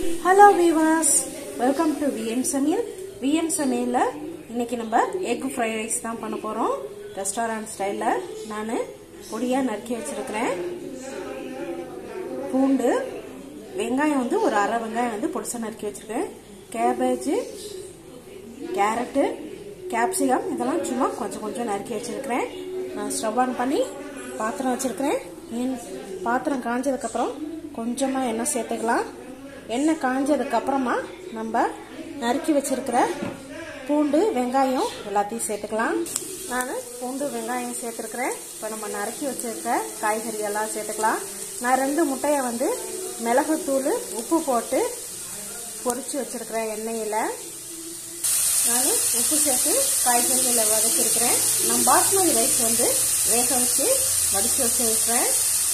hello viewers welcome to VM சமையல் VM சமையலில் இன்னைக்கு நம்ம எக் ஃப்ரைட் ரைஸ் தான் பண்ண போகிறோம் ரெஸ்டாரண்ட் ஸ்டைலில் நான் பொடியாக நறுக்கி வச்சுருக்கிறேன் பூண்டு வெங்காயம் வந்து ஒரு அரை வெங்காயம் வந்து பொடிசாக நறுக்கி வச்சுருக்கேன் கேபேஜு கேரட்டு கேப்சிகம் இதெல்லாம் சும்மா கொஞ்சம் கொஞ்சம் நறுக்கி வச்சுருக்கிறேன் நான் ஸ்டவ் ஆன் பண்ணி பாத்திரம் வச்சுருக்கிறேன் என் பாத்திரம் காஞ்சதுக்கப்புறம் கொஞ்சமாக எண்ணெய் சேர்த்துக்கலாம் எண்ணெய் காஞ்சதுக்கப்புறமா நம்ம நறுக்கி வச்சுருக்கிற பூண்டு வெங்காயம் எல்லாத்தையும் சேர்த்துக்கலாம் நான் பூண்டு வெங்காயம் சேர்த்துருக்குறேன் இப்போ நம்ம நறுக்கி வச்சுருக்க காய்கறி எல்லாம் சேர்த்துக்கலாம் நான் ரெண்டு முட்டையை வந்து மிளகுத்தூள் உப்பு போட்டு பொரிச்சு வச்சுருக்கிறேன் எண்ணெயில் நான் உப்பு சேர்த்து காய்கறிகளை வதக்கியிருக்கிறேன் நான் பாஸ்மதி ரைஸ் வந்து வேக வச்சு வடித்து வச்சுருக்கிறேன்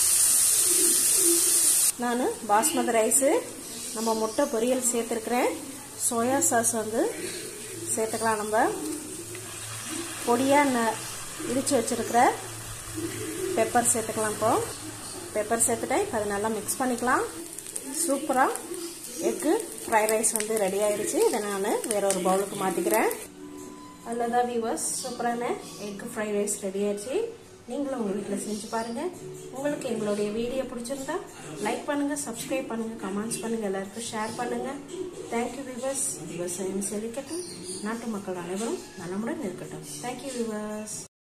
நான் பாஸ்மதி ரைஸு நம்ம முட்டை பொரியல் சேர்த்துருக்குறேன் சோயா சாஸ் வந்து சேர்த்துக்கலாம் நம்ம பொடியாக ந இடித்து வச்சுருக்கிற பெப்பர் சேர்த்துக்கலாம் இப்போ பெப்பர் சேர்த்துட்டேன் இப்போ அதை நல்லா மிக்ஸ் பண்ணிக்கலாம் சூப்பராக எக்கு ஃப்ரைட் ரைஸ் வந்து ரெடி ஆயிடுச்சு இதை நான் வேற ஒரு பவுலுக்கு மாற்றிக்கிறேன் அதில் தான் வியூவர்ஸ் சூப்பரான எக்கு ஃப்ரைட் ரைஸ் ரெடி ஆயிடுச்சு நீங்களும் உங்கள் வீட்டில் செஞ்சு பாருங்கள் உங்களுக்கு எங்களுடைய வீடியோ பிடிச்சிருந்தா லைக் பண்ணுங்கள் சப்ஸ்கிரைப் பண்ணுங்கள் கமெண்ட்ஸ் பண்ணுங்கள் எல்லாருக்கும் ஷேர் பண்ணுங்கள் தேங்க்யூ வியூவர்ஸ் விவசாயம் செழிக்கட்டும் நாட்டு மக்கள் அனைவரும் நலமுடன் இருக்கட்டும் தேங்க்யூ வியூவர்ஸ்